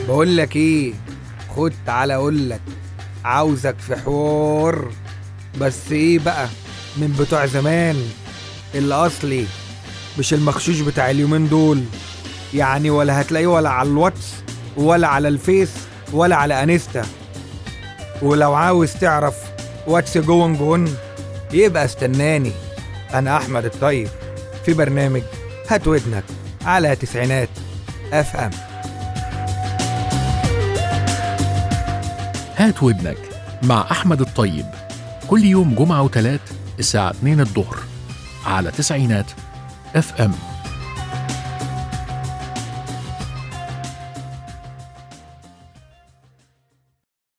بقول لك ايه خد تعالى اقول لك عاوزك في حوار بس ايه بقى من بتوع زمان الاصلي مش المخشوش بتاع اليومين دول يعني ولا هتلاقيه ولا على الواتس ولا على الفيس ولا على انستا ولو عاوز تعرف واتس جوين جون يبقى استناني انا احمد الطيب في برنامج هات ودنك على تسعينات اف ام هات ودنك مع أحمد الطيب كل يوم جمعة وتلات الساعة 2 الظهر على تسعينات اف ام